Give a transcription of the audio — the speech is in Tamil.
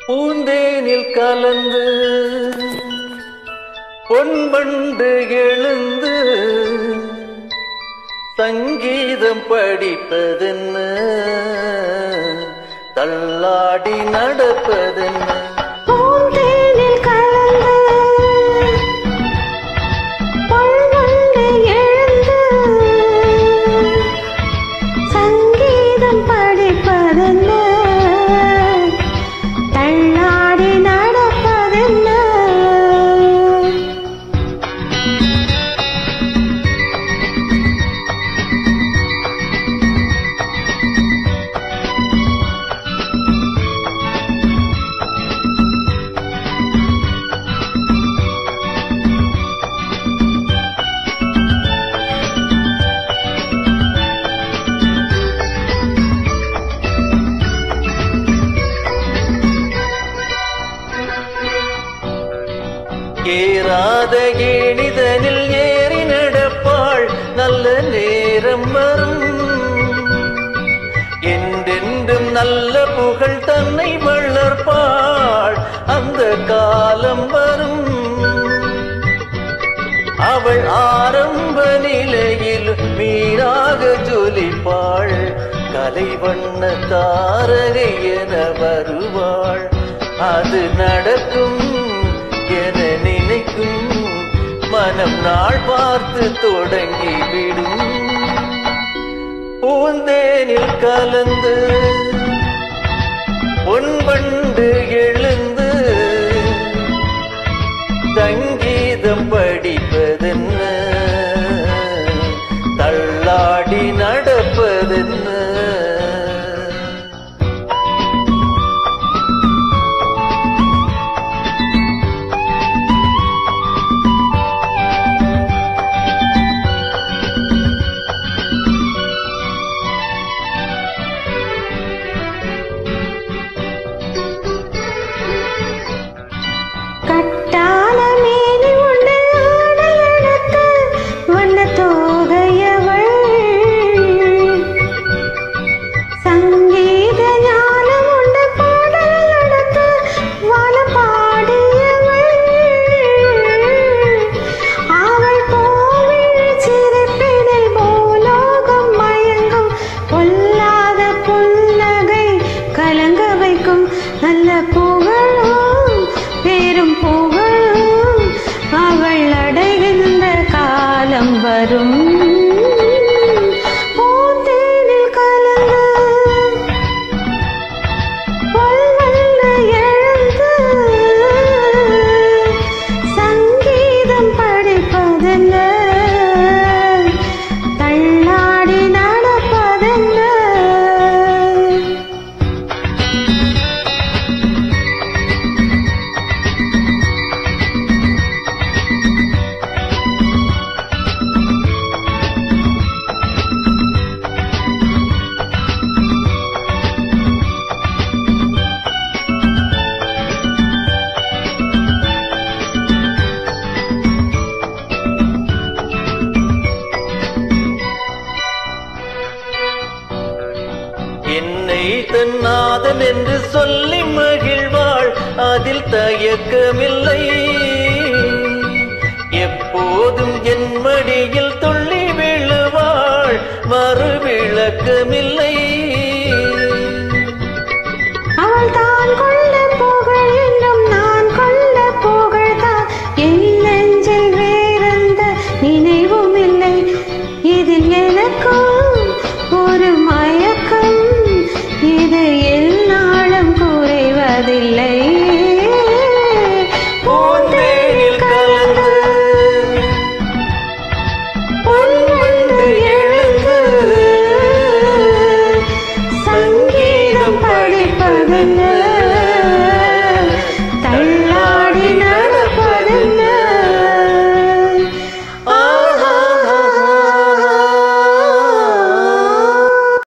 பூந்தேனில் கலந்து பொன்பண்டு எழுந்து சங்கீதம் படிப்பதென்ன தள்ளாடி நடப்பதென்ன பூந்தேனில் கலந்து பொன்வண்டு எழுந்து சங்கீதம் படிப்பதென்ன தள்ளாடி நடப்பதென்ன ஏறாத ஏணிதனில் ஏறி நடப்பாள் நல்ல நேரம் வரும் என்றென்றும் நல்ல புகழ் தன்னை வளர்ப்பாள் அந்த காலம் வரும் அவள் ஆரம்ப நிலையில் மீறாக ஜொலிப்பாள் கலைவண்ண தாரகை என வருவாள் அது நடக்கும் என நினைக்கும் மனம் நாள் பார்த்து தொடங்கி விடும் பூந்தேனில் கலந்து பொன்பண்டு எழுந்து சங்கீதம் படிப்பதென்ன தள்ளாடி நடப்பதென்ன கட்டால மேனி உண்டு ஆடை எடுத்து வண்ண தோகையவள் சங்கீத ஞானம் உண்டு பாடல் எடுத்து வாழ பாடியவள் அவள் கோவில் சிரிப்பினில் பூலோகம் மயங்கும் பொல்லாத புன்னகை கலங்க வைக்கும் நல்ல புகழும் பேரும் புகழும் அவள் அடைகின்ற காலம் வரும் பூந்தேனில் கலந்து பொல்வெள்ள எழுந்து சங்கீதம் படிப்பதென்ன தள்ளாடி நடப்பதென்ன என்னை தன்னாதன் என்று சொல்லி மகிழ்வாள் அதில் தயக்கமில்லை எப்போதும் என் மடியில் துள்ளி விழுவாள் மறு விளக்கமில்லை